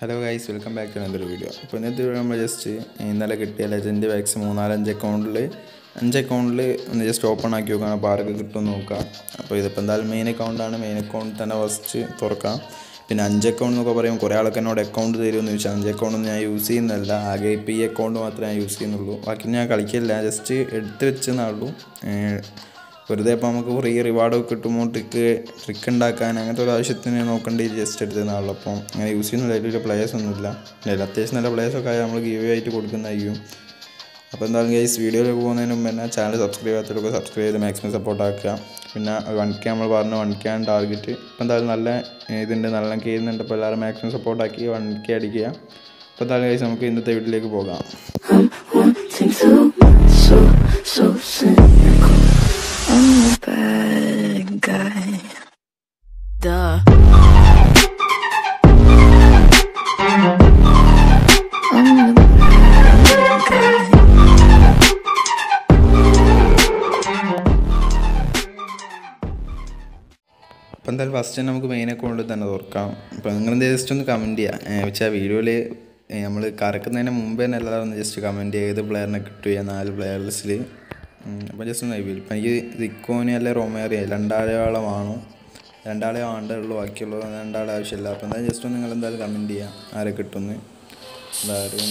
Hello guys welcome back to another video അപ്പോൾ ഇന്നത്തെ video നമ്മൾ ജസ്റ്റ് ഇന്നലെ കിട്ടിയ ലെജൻഡ് വാക്സ് മൂന്നാലഞ്ച് അക്കൗണ്ടിൽ അഞ്ച് അക്കൗണ്ടിൽ ഒന്ന് ജസ്റ്റ് ഓപ്പൺ ആക്കി നോക്കാം അപ്പോൾ ആരൊക്കെ കിട്ടുമെന്ന് നോക്കാം അപ്പോൾ ഇതിപ്പോൾ എന്തായാലും മെയിൻ അക്കൗണ്ടാണ് മെയിൻ അക്കൗണ്ട് തന്നെ ഫസ്റ്റ് തുറക്കാം പിന്നെ അഞ്ച് അക്കൗണ്ട് എന്നൊക്കെ പറയുമ്പോൾ കുറേ ആൾക്ക് എന്നോട് അക്കൗണ്ട് തരുമെന്ന് ചോദിച്ചാൽ അഞ്ച് അക്കൗണ്ട് ഞാൻ യൂസ് ചെയ്യുന്നില്ല ആകെ ഇപ്പോൾ ഈ അക്കൗണ്ട് മാത്രമേ ഞാൻ യൂസ് ചെയ്യുന്നുള്ളൂ ബാക്കി ഞാൻ കളിക്കില്ല ജസ്റ്റ് എടുത്ത് വെച്ചെന്നേ ഉള്ളൂ വെറുതെ ഇപ്പോൾ നമുക്ക് ഫ്രീ റിവാർഡൊക്കെ കിട്ടുമ്പോൾ ട്രിക്ക് ട്രിക്ക് ഉണ്ടാക്കാൻ അങ്ങനത്തെ ഒരു ആവശ്യത്തിന് നോക്കേണ്ടി ജസ്റ്റ് എടുത്തതാണല്ലോ അപ്പം അങ്ങനെ യൂസ് ചെയ്യുന്ന അതിലൊരു പ്ലേയേഴ്സ് ഒന്നുമില്ല പിന്നെ അത്യാവശ്യം നല്ല പ്ലേയേഴ്സൊക്കെ ആയാൽ നമ്മൾ ഗീവ് ആയിട്ട് കൊടുക്കുന്നതായിരിക്കും അപ്പോൾ എന്തായാലും ഗൈസ് വീഡിയോയിലേക്ക് പോകുന്നതിന് മുമ്പ് തന്നെ ചാനൽ സബ്സ്ക്രൈബ് ചെയ്യാത്തവരൊക്കെ സബ്സ്ക്രൈബ് ചെയ്ത് മാക്സിമം സപ്പോർട്ട് ആക്കുക പിന്നെ വൺ കെ നമ്മൾ പറഞ്ഞു വൺ കെ ആണ് ടാർഗറ്റ് ഇപ്പോൾ എന്തായാലും നല്ല ഇതുണ്ട് നല്ല കേൾക്കുന്നുണ്ട് അപ്പോൾ എല്ലാവരും മാക്സിമം സപ്പോർട്ട് ആക്കി വൺ കെ അടിക്കുക അപ്പോൾ എന്തായാലും ഗൈസ് നമുക്ക് ഇന്നത്തെ വീട്ടിലേക്ക് പോകാം I'm wanting to, so, so cynical. I'm the bad guy. Duh. I'm the bad guy. അപ്പോൾ എന്തായാലും ഫസ്റ്റ് നമുക്ക് മെയിൻ അക്കൗണ്ടിൽ തന്നെ തുറക്കാം അപ്പോൾ നിങ്ങൾ ജസ്റ്റ് ഒന്ന് കമൻറ്റ് ചെയ്യുക വെച്ചാൽ വീഡിയോയിൽ നമ്മൾ കറക്കുന്നതിന് മുമ്പ് തന്നെ എല്ലാവരും ഒന്ന് ജസ്റ്റ് കമൻറ്റ് ചെയ്യുക ഏത് പ്ലെയറിനെ കിട്ടുക നാല് പ്ലെയേഴ്സിൽ അപ്പോൾ ജസ്റ്റ് ഒന്ന് ഇപ്പം എനിക്ക് സിക്കോനി അല്ലെ റൊമേറിയ രണ്ടാളെയോളമാണോ രണ്ടാളെ വേണ്ടുള്ളൂ ബാക്കിയുള്ളത് രണ്ടാളെ ആവശ്യമില്ല അപ്പോൾ എന്തായാലും ജസ്റ്റ് ഒന്ന് നിങ്ങൾ എന്തായാലും കമൻറ്റ് ചെയ്യുക ആരെ കിട്ടുമെന്ന് എന്തായാലും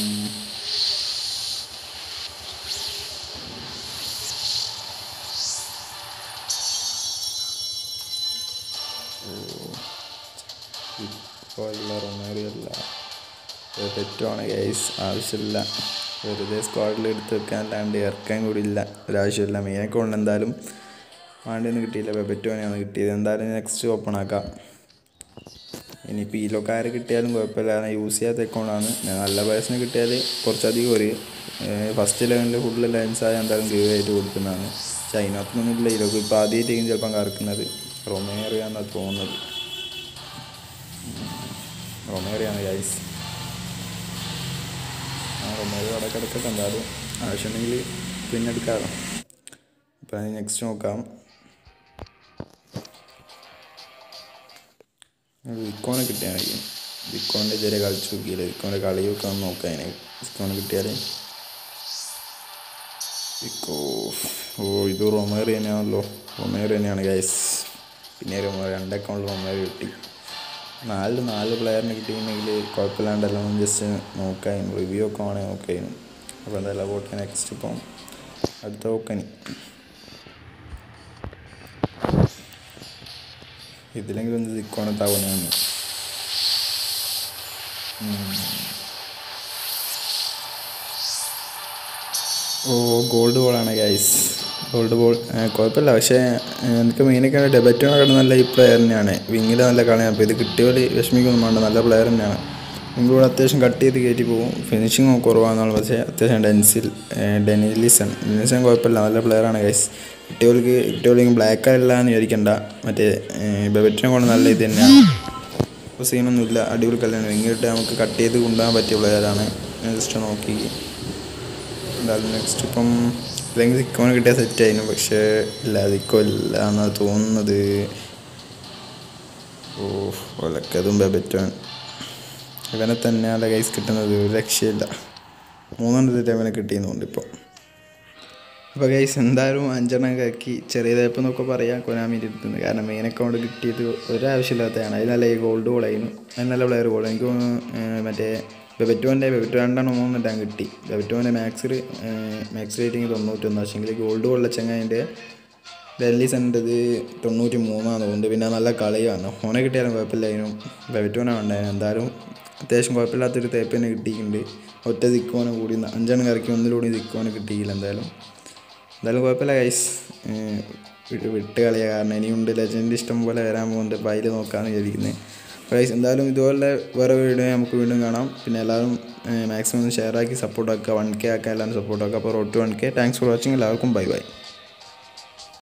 ഇപ്പോൾ ഉള്ള റൊമേറിയല്ല തെറ്റുമാണ് ഗൈസ് ആവശ്യമില്ല വെറുതെ സ്ക്വാഡിൽ എടുത്ത് വെക്കാൻ അല്ലാണ്ട് ഇറക്കാൻ കൂടി ഇല്ല ഒരാവശ്യമില്ല മെയിൻ അക്കൗണ്ട് എന്തായാലും വാണ്ടിയൊന്നും കിട്ടിയില്ല ബെബറ്റോനെയാണ് കിട്ടിയത് എന്തായാലും നെക്സ്റ്റ് ഓപ്പൺ ആക്കാം ഇനിയിപ്പോൾ ഈ ലൊക്കാര് കിട്ടിയാലും കുഴപ്പമില്ല കാരണം യൂസ് ചെയ്യാത്ത അക്കൗണ്ടാണ് നല്ല പേഴ്സണ് കിട്ടിയാൽ കുറച്ചധികം ഒരു ഫസ്റ്റ് ലെവലിൽ ഫുള്ള് ലെൻസായ എന്തായാലും ഗീവ് ആയിട്ട് കൊടുക്കുന്നതാണ് പക്ഷെ അതിനകത്തൊന്നും ഇല്ല ഇതിലൊക്കെ ഇപ്പോൾ ആദ്യമായിട്ടായിരിക്കും ചിലപ്പം കറക്കുന്നത് റൊമേറിയാന്നാണ് തോന്നുന്നത് റൊമേറിയാണ് ഗൈസ് ആ റൊമേറി അവിടെ കിടക്കട്ടെ എന്തായാലും ആവശ്യമുണ്ടെങ്കിൽ പിന്നെ എടുക്കാമല്ലോ അപ്പം അതിന് നെക്സ്റ്റ് നോക്കാം വിക്കോനെ കിട്ടിയാണെങ്കിൽ വിക്കോൻ്റെ ചെറിയ കളിച്ച് നോക്കിയില്ല വിക്കോൻ്റെ കളിയൊക്കെ ഒന്ന് നോക്കാം അതിനെ വിക്കോനെ കിട്ടിയാൽ വിക്കോ ഓ ഇത് റൊമേറി തന്നെയാണല്ലോ റൊമേറി തന്നെയാണ് ഗൈസ് പിന്നെ റൊമേറി രണ്ട് അക്കൗണ്ടിൽ റൊമേറി കിട്ടി നാല് നാല് പ്ലെയറിന് കിട്ടിയിട്ടുണ്ടെങ്കിൽ കുഴപ്പമില്ലാണ്ടല്ലോ ഒന്ന് ജസ്റ്റ് നോക്കാം റിവ്യൂ ഒക്കെ വേണമെങ്കിൽ നോക്കായിരുന്നു അപ്പോൾ എന്തായാലും പോട്ടെ നെക്സ്റ്റ് ഇപ്പം അടുത്ത നോക്കനി ഇതിലെങ്കിലും ഒന്ന് തിക്കോണത്താവുന്നതാണ് ഓ ഗോൾഡ് ബോളാണ് ഗൈസ് ഗോൾഡ് ബോൾ കുഴപ്പമില്ല പക്ഷേ എനിക്ക് മെയിനൊക്കെ ഡെബറ്റോൺ കിടന്ന നല്ല ഈ പ്ലെയർ തന്നെയാണ് വിങ്ങിൽ നല്ല കളിയാണ് അപ്പോൾ ഇത് കിട്ടിയവർ വിഷമിക്കൊന്നും വേണ്ട നല്ല പ്ലെയർ തന്നെയാണ് വിങ്ങിലൂടെ അത്യാവശ്യം കട്ട് ചെയ്ത് കയറ്റി പോകും ഫിനിഷിങ് കുറവാണെന്നുള്ളത് പക്ഷേ അത്യാവശ്യം ഡെൻസിൽ ഡെനിലിസൺ ഡെനിലിസൺ കുഴപ്പമില്ല നല്ല പ്ലെയറാണ് ഗൈസ് കിട്ടിയവർക്ക് കിട്ടിയവർക്ക് ബ്ലാക്ക് അല്ല എന്ന് വിചാരിക്കണ്ട മറ്റേ ബെബറ്റിനെ കൊണ്ട് നല്ല ഇത് തന്നെയാണ് അപ്പോൾ സീനൊന്നുമില്ല അടിപൊളി കളിയാണ് വിങ്ങിട്ട് നമുക്ക് കട്ട് ചെയ്ത് കൊണ്ടുപോകാൻ പറ്റിയ പ്ലെയറാണ് ഞാൻ ജസ്റ്റ് നോക്കി എന്തായാലും നെക്സ്റ്റ് ഇപ്പം അല്ലെങ്കിൽ സിക്കോന് കിട്ടിയ സെറ്റ് ആയിരുന്നു പക്ഷേ ഇല്ല സിക്കോ ഇല്ല എന്നാണ് തോന്നുന്നത് ഓ ഒലക്കതും ബെബറ്റോൻ ഇവനെ തന്നെയാണ് ഗൈസ് കിട്ടുന്നത് ഒരു രക്ഷയില്ല മൂന്നെണ്ണം സെറ്റ് അവനെ കിട്ടിയെന്നുണ്ട് ഇപ്പോൾ അപ്പോൾ ഗൈസ് എന്തായാലും അഞ്ചെണ്ണം കാക്കി ചെറിയതായപ്പോൾ പറയാം കൊനാമിൻ്റെ അടുത്തുനിന്ന് കാരണം മെയിൻ അക്കൗണ്ട് കിട്ടിയത് ഒരാവശ്യമില്ലാത്തതാണ് അതിൽ നല്ല ഈ ഗോൾഡ് ഗോളായിരുന്നു അതിന് നല്ല പ്ലെയർ ഗോൾ എനിക്ക് തോന്നുന്നു മറ്റേ ബെബറ്റോൻ്റെ ബെബറ്റോ രണ്ടെണ്ണം മൂന്നെണ്ണം കിട്ടി ബെബറ്റോൻ്റെ മാക്സ് മാക്സ് റേറ്റിംഗ് തൊണ്ണൂറ്റൊന്ന് പക്ഷേങ്കിൽ ഗോൾഡ് ഗോളിലെ ചെങ്ങാതിൻ്റെ ഡൽഹി സെൻ്റത് തൊണ്ണൂറ്റി മൂന്നാണ് തോന്നുന്നത് പിന്നെ നല്ല കളിയാണ് ഓനെ കിട്ടിയാലും കുഴപ്പമില്ലായിരുന്നു ബെബറ്റോനെ ഉണ്ടായിരുന്നു എന്തായാലും അത്യാവശ്യം കുഴപ്പമില്ലാത്തൊരു തേപ്പ് തന്നെ കിട്ടിയിട്ടുണ്ട് ഒറ്റ ദിക്കോനെ കൂടി അഞ്ചെണ്ണം കറക്കി ഒന്നിലൂടെ ദിക്കോനെ കിട്ടിയില്ല എന്തായാലും എന്തായാലും കുഴപ്പമില്ല ഗൈസ് വിട്ട് കളിയാ കാരണം ഇനിയുണ്ട് ലെജൻഡ് ഇഷ്ടം പോലെ വരാൻ പോകുന്നുണ്ട് അപ്പോൾ അതിൽ നോക്കാമെന്ന് വിചാരിക്കുന്നത് ഗൈസ് എന്തായാലും ഇതുപോലെ വേറെ വീഡിയോ നമുക്ക് വീണ്ടും കാണാം പിന്നെ എല്ലാവരും മാക്സിമം ഷെയർ ആക്കി സപ്പോർട്ട് ആക്കുക വൺ കെ ആക്കുക എല്ലാവരും സപ്പോർട്ട് ആക്കുക അപ്പോൾ റോട്ട് one K thanks for watching എല്ലാവർക്കും ബൈ ബൈ